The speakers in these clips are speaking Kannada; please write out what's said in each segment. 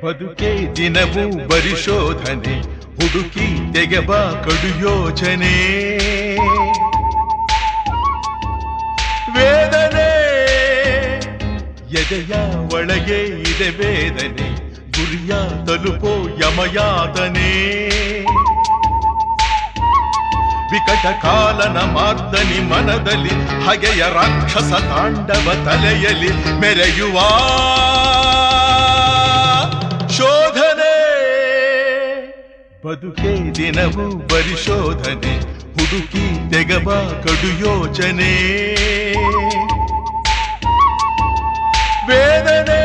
ಬದುಕೆ ದಿನವೂ ಪರಿಶೋಧನೆ ಹುಡುಕಿ ತೆಗೆಬ ಕಡು ಯೋಚನೆ ವೇದನೆ ಎದೆಯ ಒಳಗೆ ಇದೆ ವೇದನೆ ಗುರಿಯ ತಲುಪೋ ಯಮಯಾತನೆ ವಿಕಟ ಕಾಲನ ಮಾರ್ದನಿ ಮನದಲ್ಲಿ ಹಗೆಯ ರಾಕ್ಷಸ ತಾಂಡವ ತಲೆಯಲ್ಲಿ ಮೆರೆಯುವ ಶೋಧನೆ ಬದುಕೆ ದಿನವೂ ಪರಿಶೋಧನೆ ಹುಡುಕಿ ತೆಗಬ ಕಡು ಯೋಚನೆ ವೇದನೆ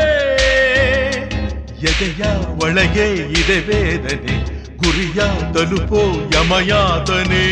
ಎದೆಯ ಒಳಗೆ ಇದೆ ವೇದನೆ ಗುರಿಯ ತಲುಪೋ ಯಮಯಾತನೆ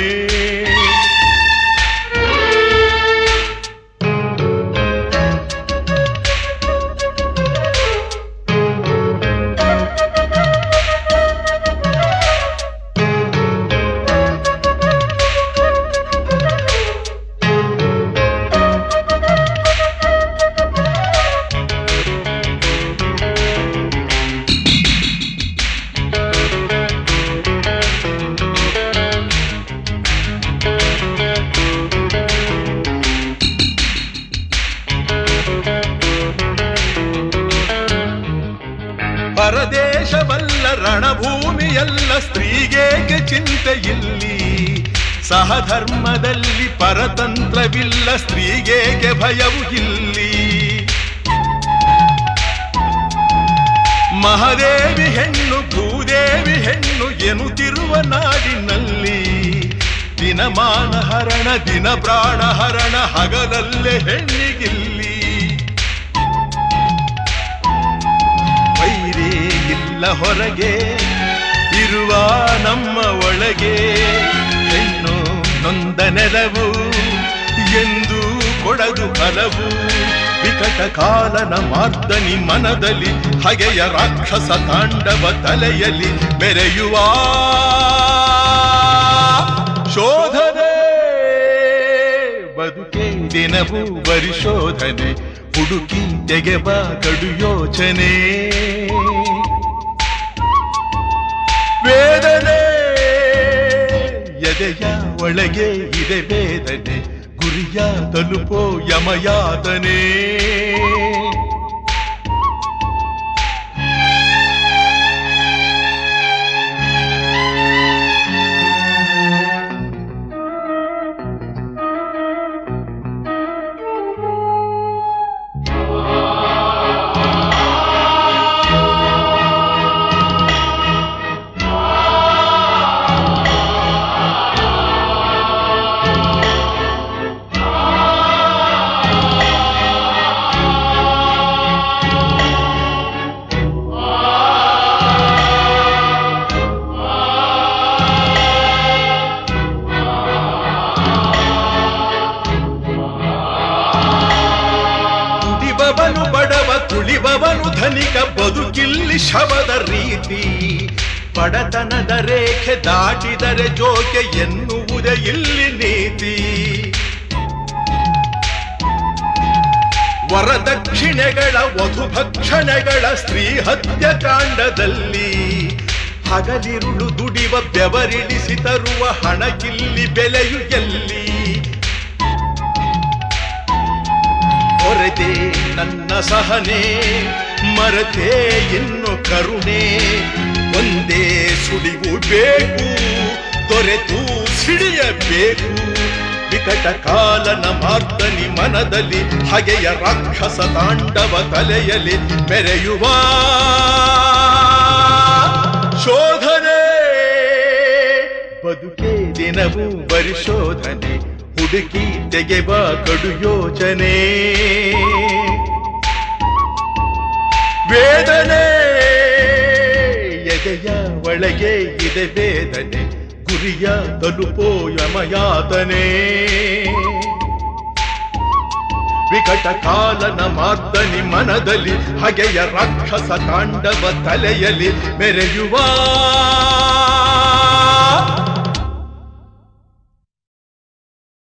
ಪರದೇಶವಲ್ಲ ರಣಭೂಮಿಯಲ್ಲ ಸ್ತ್ರೀಗೇಕೆ ಚಿಂತೆ ಇಲ್ಲಿ ಸಹಧರ್ಮದಲ್ಲಿ ಪರತಂತ್ರವಿಲ್ಲ ಸ್ತ್ರೀಗೇಕೆ ಭಯವು ಇಲ್ಲಿ ಮಹಾದೇವಿ ಹೆಣ್ಣು ಭೂದೇವಿ ಹೆಣ್ಣು ಎನ್ನುತ್ತಿರುವ ನಾಡಿನಲ್ಲಿ ದಿನಮಾನ ಹರಣ ದಿನ ಪ್ರಾಣ ಹರಣ ಹಗಲಲ್ಲೇ ಹೆಣ್ಣಿಗಿಲ್ಲಿ ವೈರೇ ಇಲ್ಲ ಹೊರಗೆ ಇರುವ ನಮ್ಮ ಒಳಗೆ ಹೆಣ್ಣು ನೊಂದ ನೆಲವು ಎಂದು ಕೊಡದು ಫಲವು ವಿಕಟ ಕಾಲನ ಮಾರ್ದನಿ ಮನದಲ್ಲಿ ಹಗೆಯ ರಾಕ್ಷಸ ತಾಂಡವ ತಲೆಯಲ್ಲಿ ಬೆರೆಯುವ ಶೋಧನೆ ಬದುಕೆ ದಿನವೂ ಪರಿಶೋಧನೆ ಹುಡುಕಿ ತೆಗೆಬ ಕಡು ಯೋಚನೆ ವೇದನೆ ಎದೆಯ ಒಳಗೆ ಇದೆ ವೇದನೆ ಗುರಿಯ ತಲುಪೋ ಯಮಯಾತನೆ ಕುಡಿಬವನು ಬಡವ ಕುಳಿಬವನು ಧನಿಕ ಬದುಕಿಲ್ಲಿ ಶವದ ರೀತಿ ಬಡತನದ ರೇಖೆ ದಾಟಿದರೆ ಜೋಕೆ ಎನ್ನುವುದೇ ಇಲ್ಲಿ ನೀತಿ ವರದಕ್ಷಿಣೆಗಳ ವಧುಭಕ್ಷಣೆಗಳ ಸ್ತ್ರೀ ಹತ್ಯಕಾಂಡದಲ್ಲಿ ಹಗಲಿರುಳು ದುಡಿವ ಬೆವರಿಳಿಸಿ ತರುವ ಹಣಕ್ಕಿಲ್ಲಿ ಬೆಲೆಯು ಎಲ್ಲಿ ಹೊರತೆ ನನ್ನ ಸಹನೆ ಮರತೆ ಇನ್ನು ಕರುಣೆ ಒಂದೇ ಸುಳಿವು ಬೇಕು ತೊರೆತು ಸಿಡಿಯಬೇಕು ವಿಕಟ ಕಾಲನ ಮಾರ್ದನಿ ಮನದಲ್ಲಿ ಹಗೆಯ ರಾಕ್ಷಸ ತಾಂಡವ ತಲೆಯಲ್ಲಿ ಮೆರೆಯುವ ಶೋಧನೆ ಬದುಕೆ ದಿನವೂ ಪರಿಶೋಧನೆ ಹುಡುಕಿ ತೆಗೆವ ಕಡು ಯೋಚನೆ ವೇದನೆ ಎದೆಯ ಒಳಗೆ ಇದೆ ವೇದನೆ ಗುರಿಯ ತಲುಪೋ ಯಮಯಾತನೆ ವಿಕಟ ಕಾಲನ ಮಾರ್ದನಿ ಮನದಲ್ಲಿ ಹಗೆಯ ರಾಕ್ಷಸ ತಾಂಡವ ತಲೆಯಲ್ಲಿ ಮೆರೆಯುವ